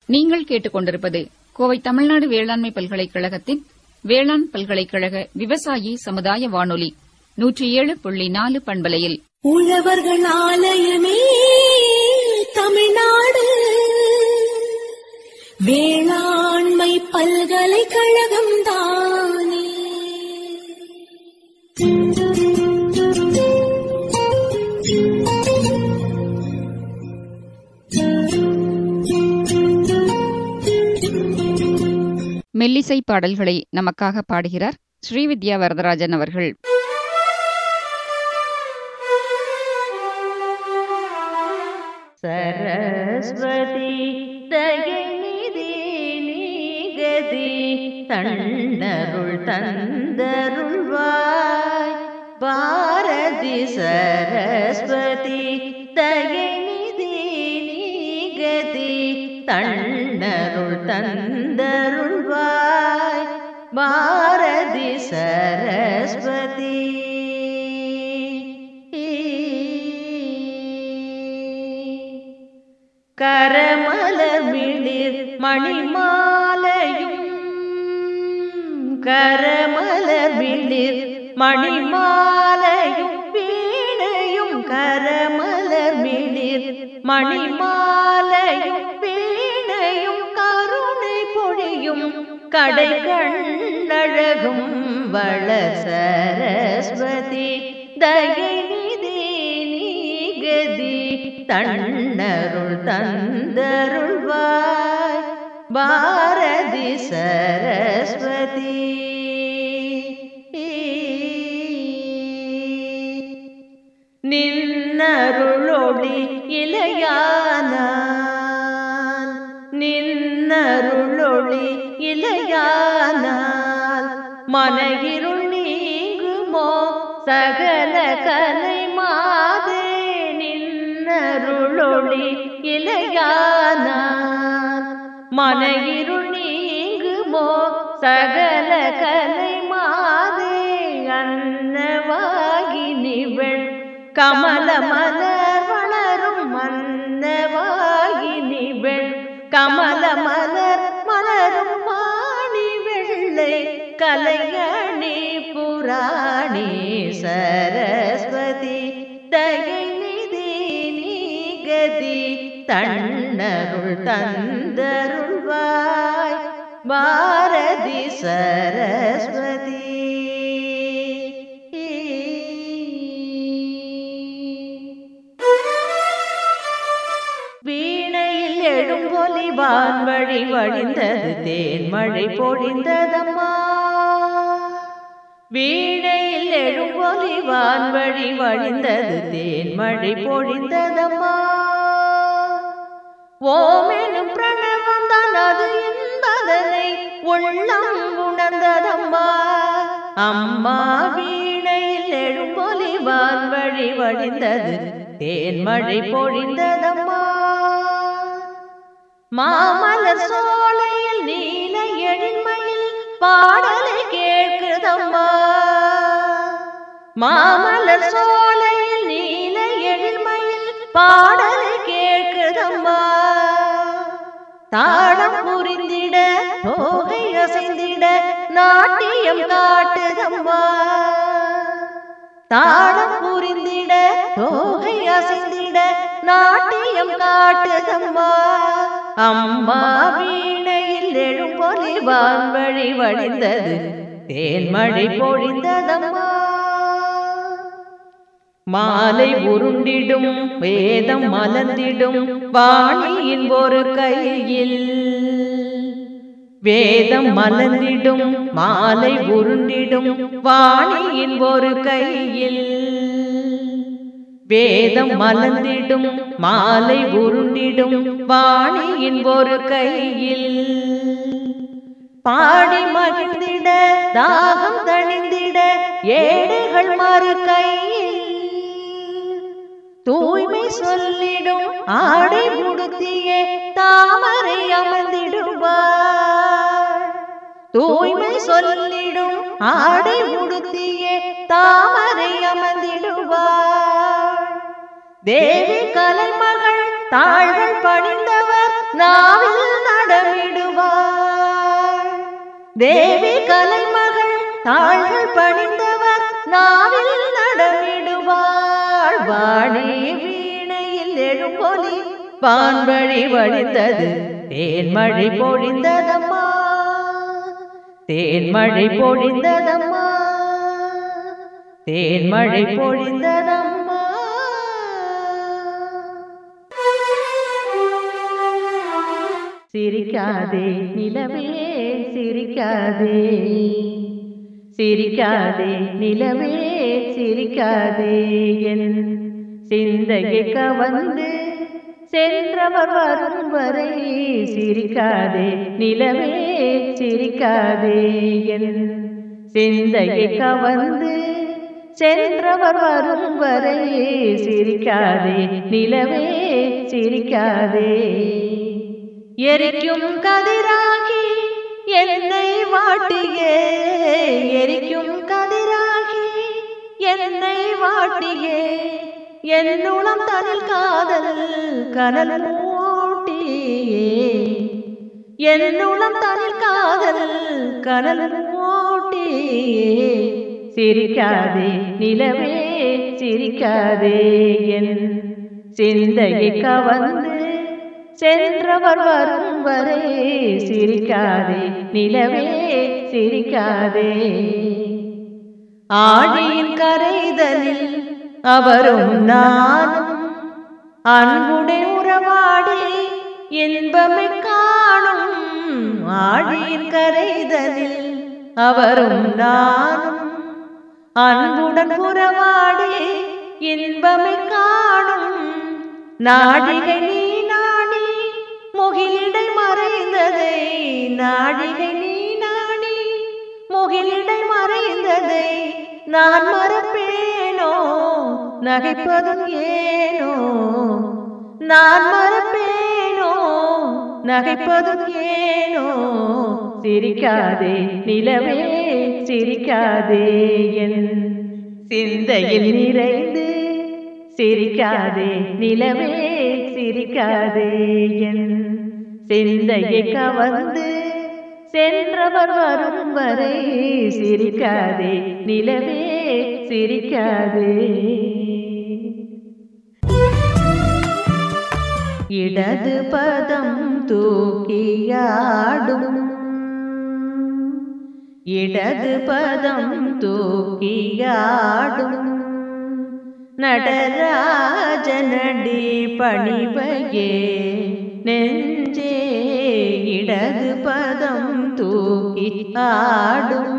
நீங்கள் கேட்டுக்கொண்டிருப்பது கோவை தமிழ்நாடு வேளாண்மை பல்கலைக்கழகத்தின் வேளாண் பல்கலைக்கழக விவசாயி சமுதாய வானொலி நூற்றி ஏழு புள்ளி நாலு பண்பலையில் உழவர்கள் ஆலயமே தமிழ்நாடு வேளாண்மை பல்கலைக்கழகம் தானே மெல்லிசை பாடல்களை நமக்காக பாடுகிறார் ஸ்ரீவித்யா வரதராஜன் அவர்கள் சரஸ்வதி தயநிதி நீகதி தன்னருள் தந்தருள்வாய் பாரதி சரஸ்வதி தயநிதி நீகதி தன்னருள் தந்தருள்வாய் பாரதி சரஸ்வதி கரமலர் விளிர் மணிமாலையும் கரமலர் விளிர் மணிமாலையும் வீணையும் கரமலர் விளிர் மணிமாலையும் வீணையும் கருணை பொழியும் கடை கண்ணழகும் வள சரஸ்வதி தயை நிதி நீகதி தன்னருள் தந்தருள்வாய் பாரதி சரஸ்வதி நின்னருளொளி இலையானால் நின்னருளொளி இலையானால் மனகிருள் நீங்குமோ சகல கலை மாதே நின்னருளொளி இலையானால் மனகிருள் நீங்குமோ சகல கலை மாதே அன்னவாகி நிவள் கமல மலர் வளரும் மன்னவாகி நிவள் கமல மலர் மலரும் மாணி வெள்ளை கலையணி புராணி சரஸ்வதி தகை நிதி நீகதி தன்னருள் தந்தருள்வாய் பாரதி சரஸ்வதி வீணையில் எழும்பொலி வான்வழி வழிந்தது தேன்மழை பொழிந்ததம்மா வீணையில் எழும்பொலி வான்வழி வழிந்தது தேன்மழை பொழிந்ததம்மா ஓமெனும் பிரணவம் தான் அது என்பதனை உள்ளம் உணர்ந்ததம்மா அம்மா வீணையில் எழும்பொலி வான்வழி வழிந்தது தேன்மழை பொழிந்ததம்மா மாமலர் சோலையில் நீல எழில்மையில் பாடலை கேட்குதம்மா மாமலர் சோலையில் நீல எழில்மையில் பாடலை கேட்குதம்மா தாளம் புரிந்திட தோகை அசைந்திட நாட்டியம் காட்டுதம்மா தாளம் புரிந்திட தோகை அசைந்திட நாட்டியம் காட்டுதம்மா அம்மா வீணையில் எழும்பொலி வான்வழி வழிந்தது தேன்மழை பொழிந்ததம்மா மாலை உருண்டிடும் வேதம் மலர்ந்திடும் வாணியின் ஒரு கையில் வேதம் மலர்ந்திடும் மாலை உருண்டிடும் வாணியின் ஒரு கையில் வேதம் மலர்ந்திடும் மாலை உருண்டிடும் வாணியின் ஒரு கையில் பாடி மகிழ்ந்திட தாகம் தணிந்திட ஏடுகள் மறு கையில் தூய்மை சொல்லிடும் ஆடை உடுத்தியே தாமரை அமர்ந்திடுவார் தூய்மை சொல்லிடும் ஆடை உடுத்தியே தாமரை அமர்ந்திடுவார் தேவி கலைமகள் தாள்கள் பணிந்தவர் நாவில் நட தேவி கலைமகள் தாள்கள் பணிந்தவர் நாவில் நடமிடுவாள் வாணி வீணையில் எழும்பொலி வான்வழி வழிந்தது தேன்மழை பொழிந்ததம்மா தேன்மழை பொழிந்ததம்மா தேன்மழை பொழிந்ததம்மா சிரிக்காதே நிலவே சிரிக்காதே சிரிக்காதே நிலவே சிரிக்காதே என் சிந்தையை கவர்ந்து சென்றவர் வரும் வரை சிரிக்காதே நிலவே சிரிக்காதே என் சிந்தையை கவர்ந்து சென்றவர் வரும் வரை சிரிக்காதே நிலவே சிரிக்காதே எரிக்கும் கதிராகி என்னை வாட்டியே எரிக்கும் கதிராகி என்னை வாட்டியே என்னுளம் தனில் காதல் கனல் மூட்டியே என்னுளம் தனில் காதல் கனல் மூட்டியே சிரிக்காதே நிலவே சிரிக்காதே என் சிந்தையை கவர்ந்து சென்றவர் வரும் வரை சிரிக்காதே நிலவே சிரிக்காதே ஆழியின் கரைதலில் அவரும் நானும் அன்புடன் உறவாடி இன்பமை காணும் ஆழியின் கரைதலில் அவரும் நானும் அன்புடன் உறவாடி இன்பமை காணும் நாடிகை நீ நாடி முகிலிடை மறைந்ததை நாடிகை நீ நாடி முகிலிடை மறைந்ததை நான் மறப்பேனோ நகைப்பதும் ஏனோ நான் மறப்பேனோ நகைப்பதும் ஏனோ சிரிக்காதே நிலவே சிரிக்காதே என் சிந்தையில் நிறைந்து சிரிக்காதே நிலவே சிரிக்காதே என் சிந்தையை கவர்ந்து சென்றவர் வரும் வரை சிரிக்காதே நிலவே சிரிக்காதே இடது பதம் தூக்கியாடும் இடது பதம் தூக்கியாடும் நடராஜனடி பணிவையே நெஞ்சே இடது பதம் தூக்கி ஆடும்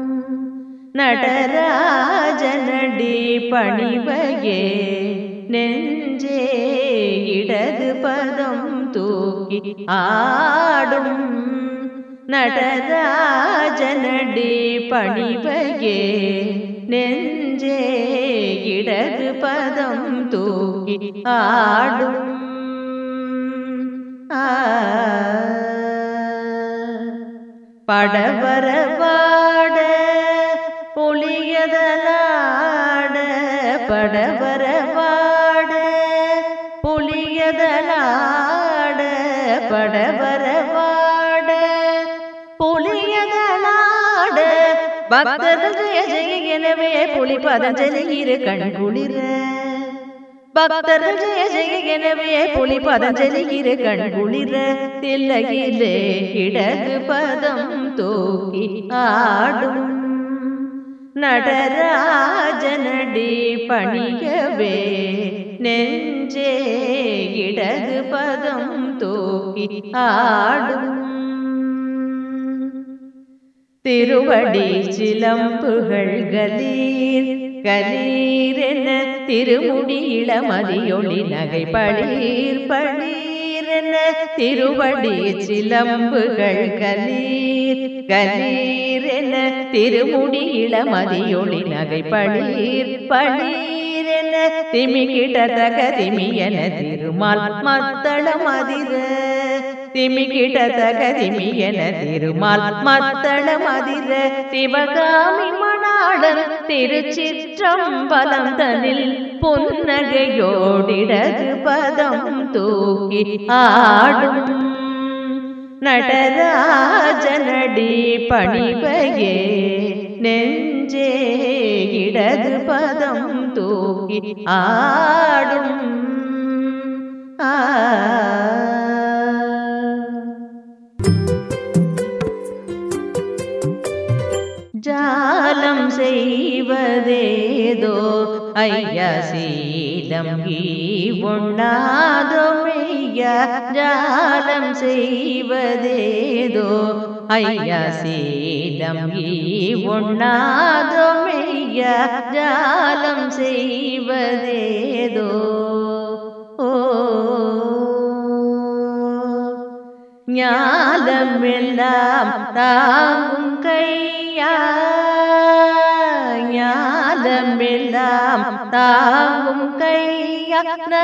நடராஜனடி பணிவையே நெஞ்சே இடது பதம் தூக்கி ஆடும் நடராஜனடி பணிவையே நெஞ்சே இடது பதம் தூக்கி ஆடும் ஆ படவர வாட புளியதலாட படவர வாட புளியதலாட படவர வாட புளியதலாட பக்தர்கள் ஜெய ஜெய எனவே புலி பதஞ்சலி இரு கண் குளிர பக்தர்கள் ஜெய ஜெய எனவே புலி பதஞ்சலி இரு கண் குளிர தில்லகிலே இடது பதம் தூக்கி ஆடும் நடராஜனடி பணியவே நெஞ்சே இடது பதம் தூக்கி ஆடும் திருவடி சிலம்புகள் கலீர் கலீரென திருமுடி இளமதியொளி நகை பளீர் பளீரென திருவடி சிலம்புகள் கலீர் கலீரென திருமுடி இளமதியொளி நகை பளீர் பளீரென திமிகிட தக திமியன திருமால் மத்தளம் அதிர திமிகிட தகதிமி என திருமால் மத்தளம் அதிர சிவகாமி மணாளன் திருச்சிற்றம்பலம் தனில் புன்னகையோடிடது பதம் தூக்கி ஆடும் நடராஜனடி பணிவையே நெஞ்சே இடது பதம் தூக்கி ஆடும் ஆ ஜாலம் செய்வதேதோ ஐயா சீலம் ஒண்ணாதோ மெய்யா ஜாலம் செய்வதேதோ ஐயா சீலம் ஒண்ணாதோ மெய்யா ஜாலம் செய்வதேதோ ஓ ஞாலமெல்லாம் தாங்கும் கையா ஞாலமெல்லாம் தாங்கும் கையா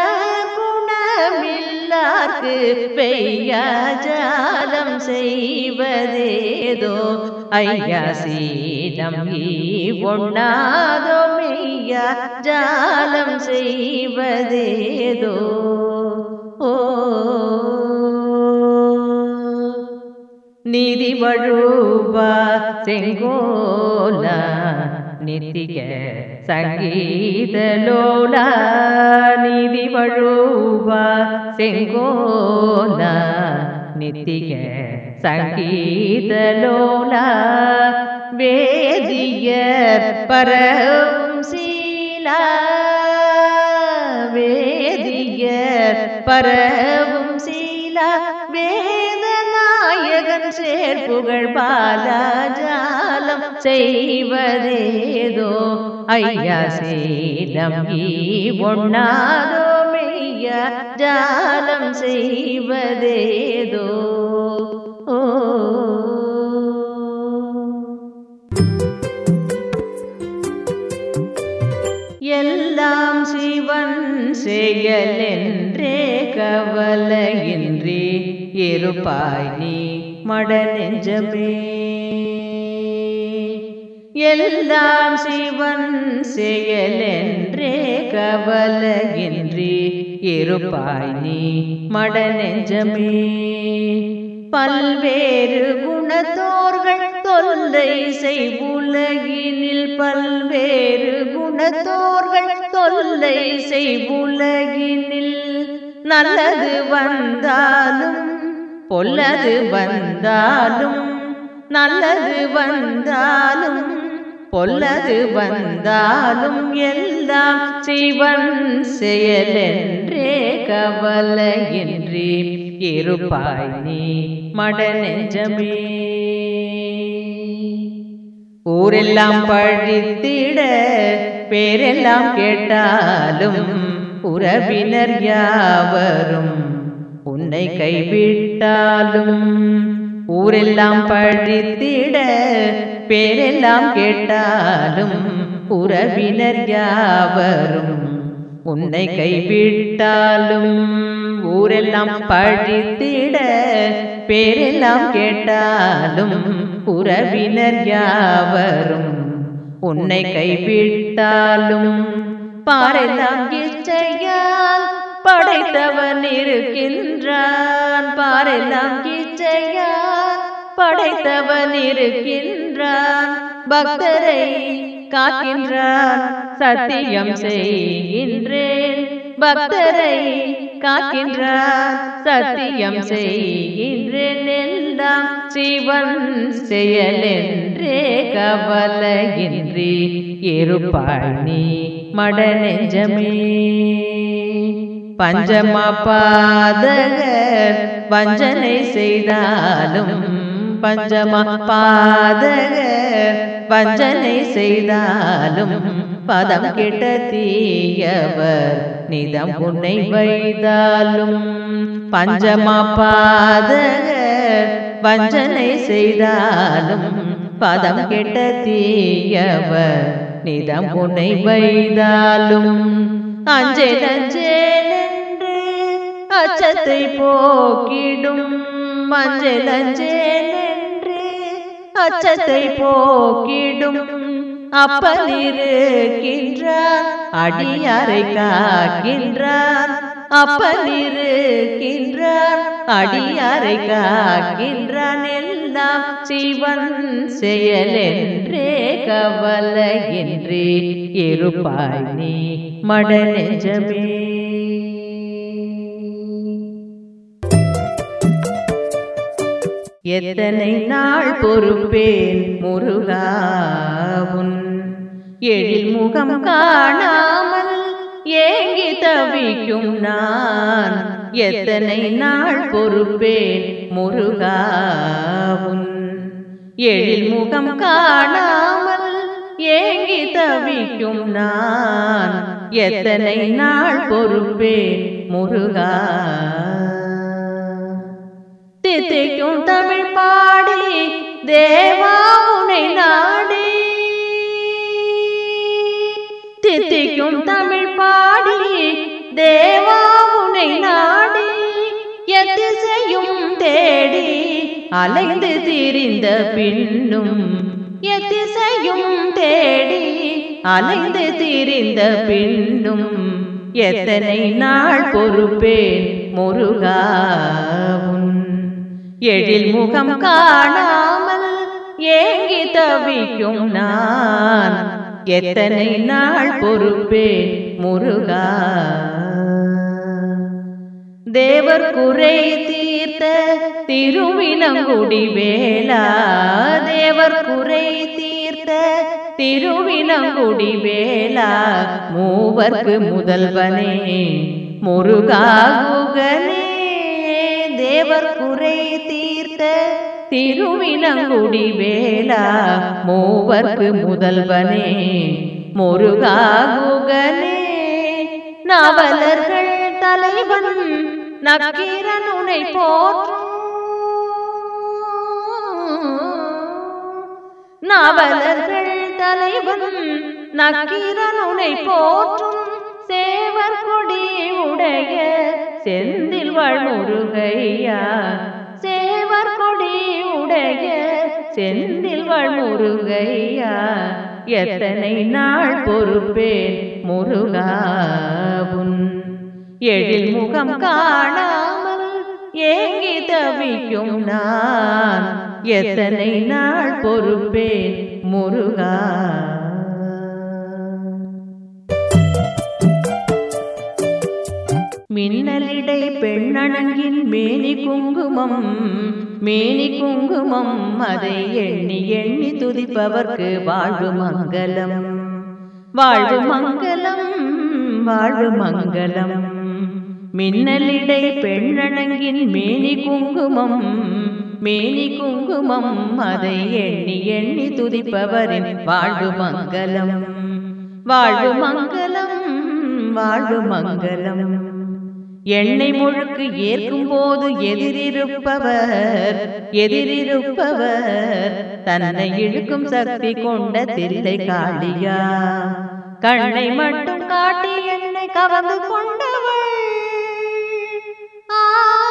குணமில்லார்க்கு பெய்யா ஜாலம் செய்வதேதோ ஐயா சீலம் ஒண்ணாதோ மெய்யா ஜாலம் செய்வதேதோ ஓ நிதி வழுவா செங்கோலா நித்திக சங்கீதலோலா நிதி வழுவா செங்கோலா நித்திக சங்கீதலோலா வேதியர் பரவும் சீலா வேதியர் பரவும் சீலா வேதநாயகன் சேர்ப்புகழ் பாலாஜாலம் செய்வதேதோ ஐயா சீலம் ஒண்ணாதோ மெய்யா ஜாலம் செய்வதேதோ ஓ எல்லாம் சிவன் செயலென்றே கவலையின்றி இருப்பாய் நீ மட நெஞ்சமே எல்லாம் சிவன் செயலென்றே கவலையின்றி இருப்பாய் நீ மட நெஞ்சமே பல்வேறு குணத்தோர்கள் தொல்லை செய்வுலகினில் பல்வேறு குணத்தோர்கள் தொல்லை செய்வுலகினில் நல்லது வந்தாலும் பொல்லது வந்தாலும் நல்லது வந்தாலும் பொல்லது வந்தாலும் எல்லாம் சிவன் செயலென்றே கவலையின்றி இருப்பாய் நீ மட நெஞ்சமே ஊரெல்லாம் பழித்திட பேரெல்லாம் கேட்டாலும் உறவினர் யாவரும் உன்னை கைவிட்டாலும் ஊரெல்லாம் பழித்திட பேரெல்லாம் கேட்டாலும் உறவினர் யாவரும் உன்னை கைவிட்டாலும் ஊரெல்லாம் பழித்திட பேரெல்லாம் கேட்டாலும் உறவினர் யாவரும் உன்னை கைவிட்டாலும் பாரெல்லாம் இச்சையால் படைத்தவன் இருக்கின்றான் பாரெல்லாம் இச்சையால் படைத்தவன் இருக்கின்றான் பக்தரை காக்கின்றான் சத்தியம் செய்கின்றேன் பக்தரை காக்கின்றான் சத்தியம் செய்கின்றேன் எல்லாம் சிவன் செயலென்றே கவலையின்றி இருப்பாய் நீ மட நெஞ்சமே பஞ்சமா பாதகர் வஞ்சனை செய்தாலும் பஞ்சமா பாதகர் வஞ்சனை செய்தாலும் பதம் கெட்ட தீயவர் நிதம் உன்னை வைத்தாலும் பஞ்சமா பாதகர் வஞ்சனை செய்தாலும் பதம் கெட்ட தீயவர் நிதம் உன்னை வைத்தாலும் அஞ்சேன் அஞ்சேன் என்று அச்சத்தை போக்கிடும் மஞ்சள் அஞ்சேன் என்று அச்சத்தை போக்கிடும் அப்பன் இருக்கின்றான் அடியாரை காக்கின்றான் அப்பனிருக்கின்றான் அடியாரை காக்கின்றான் எல்லாம் சிவன் செயலென்றே கவலையின்றி இருப்பாய் நீ மட நெஞ்சமே எத்தனை நாள் பொறுப்பேன் முருகாவுன் எழில் முகம் காணாமல் ஏங்கி தவிக்கும் நான் எத்தனை நாள் பொறுப்பேன் முருகாவுன் எழில் முகம் காணாமல் ஏங்கி தவிக்கும் நான் எத்தனை நாள் பொறுப்பேன் முருகா தித்திக்கும் தமிழ் பாடி தேவா உனை நாடி தித்திக்கும் தமிழ் பாடி தேவா உனை நாடி எத்திசையும் தேடி அலைந்து திரிந்த பின்னும் எத்திசையும் தேடி அலைந்து திரிந்த பின்னும் எத்தனை நாள் பொறுப்பேன் முருகாவும் எழில் முகம் காணாமல் ஏங்கி தவிக்கும் நான் எத்தனை நாள் பொறுப்பேன் முருகா தேவர் குறை தீர்த்த திருவினங்குடி வேளா தேவர் குறை தீர்த்த திருவினங்குடி வேளா மூவர்க்கு முதல்வனே முருகா குகனே தேவர் குறை தீர்த்த திருவினங்குடி வேளா மூவர்க்கு முதல்வனே முருகா குகனே நாவலர்கள் தலைவன் நக்கீரன் உனை போற்றும் நாவலர்கள் தலைவன் நக்கீரன் உனை போற்றும் சேவர் கொடி உடைய செந்தில் வாழ்முருகையா சேவர் கொடி உடைய செந்தில் வாழ்முருகையா எத்தனை நாள் பொறுப்பேன் முருகாவுன் எழில் முகம் காணாமல் ஏங்கி தவிக்கும் நான் எத்தனை நாள் பொறுப்பேன் முருகா மின்னலிடை பெண்ணணங்கின் மேனி குங்குமம் மேனி குங்குமம் அதை எண்ணி எண்ணி துதிப்பவர்க்கு வாழ்வு மங்களம் வாழ்வு மங்களம் வாழ்வு மங்களம் மின்னலிடை பெண்ணணங்கின் மேனி குங்குமம் மேனி குங்குமம் அதை எண்ணி எண்ணி துதிப்பவரின் வாழ்வு மங்களம் வாழ்வு மங்களம் வாழ்வு மங்களம் எண்ணெய் முழுக்கு ஏற்கும் போது எதிரிருப்பவர் எதிரிருப்பவர் தன்னை இழுக்கும் சக்தி கொண்ட தில்லை காளியா கண்ணை மட்டும் காட்டி என்னை கவர்ந்து கொண்டவள் ஆ.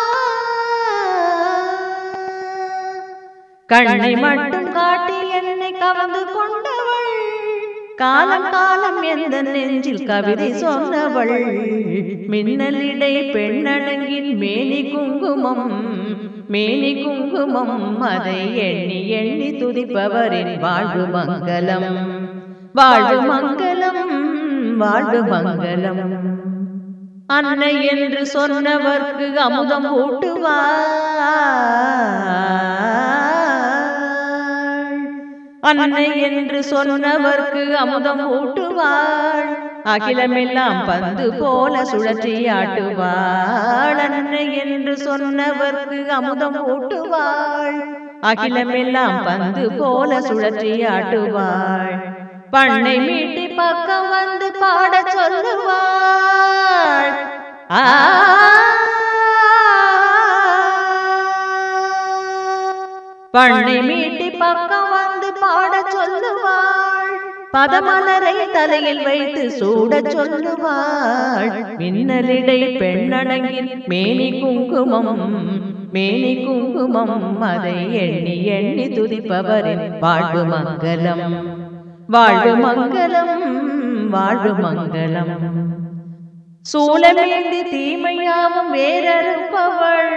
கண்ணை மட்டும் காட்டி என்னை கவர்ந்து கொண்டவள் காலம் காலம் எந்த நெஞ்சில் கவிதை சொன்னவள் மின்னலிடை பெண்ணடங்கின் மேனி குங்குமம் மேனி குங்குமம் அதை எண்ணி எண்ணி துதிப்பவரின் வாழ்வு மங்களம் வாழ்வு மங்களம் வாழ்வு மங்களம் அன்னை என்று சொன்னவர்க்கு அமுதம் ஊட்டுவாள் அன்னை என்று சொன்னவர்க்கு அமுதம் ஊட்டுவாள் அகிலமெல்லாம் பந்து போல சுழற்றி ஆட்டுவாள் அன்னை என்று சொன்னவர்க்கு அமுதம் ஊட்டுவாள் அகிலமெல்லாம் பந்து போல சுழற்றி ஆட்டுவாள் பண்ணை மீட்டி பக்கம் வந்து பாடச் சொல்லுவாள் ஆ பண்ணை மீட்டி பக்கம் வந்து பாடச் சொல்லுவாள் பதமலரை தலையில் வைத்து சூடச் சொல்லுவாள் மின்னலிடை பெண்ணடங்கின் மேனி குங்குமம் மேனி குங்குமம் அதை எண்ணி எண்ணி துதிப்பவரின் வாழ்வு மங்களம் வாழ்வு மங்களம் வாழ்வு மங்களம் சூலமேந்தி தீமையாவும் வேறறுப்பவள்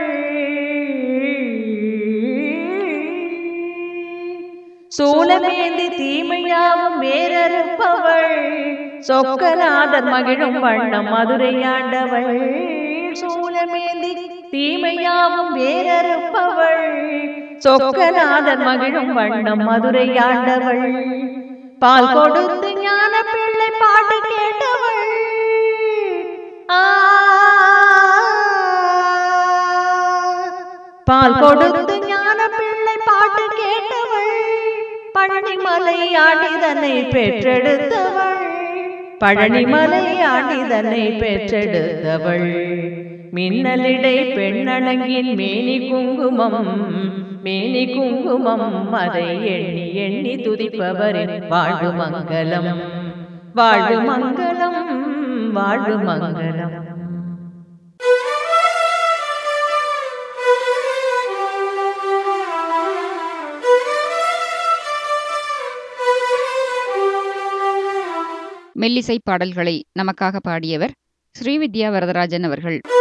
சூலமேந்தி தீமையாவும் வேறறுப்பவள் சொக்கநாதர் மகிழும் வண்ணம் மதுரையாண்டவள் சூலமேந்தி தீமையாவும் வேறறுப்பவள் சொக்கநாதர் மகிழும் வண்ணம் மதுரையாண்டவள் பால் கொடுத்து ஞான பிள்ளை பாட்டு கேட்டவள் ஆ பால் கொடுத்து ஞான பிள்ளை பாட்டு கேட்டவள் பழனிமலை ஆண்டிதனை பெற்றெடுத்தவள் பழனிமலை ஆண்டிதனை பெற்றெடுத்தவள் மின்னலிடை பெண்ணழங்கின் மேனி குங்குமம் மேனி குங்குமம் அதை எண்ணி எண்ணி துதிப்பவரின் வாழ்வு மங்களம் வாழ்வு மங்களம் வாழ்வு மங்களம் மெல்லிசை பாடல்களை நமக்காக பாடியவர் ஸ்ரீவித்யா வரதராஜன் அவர்கள்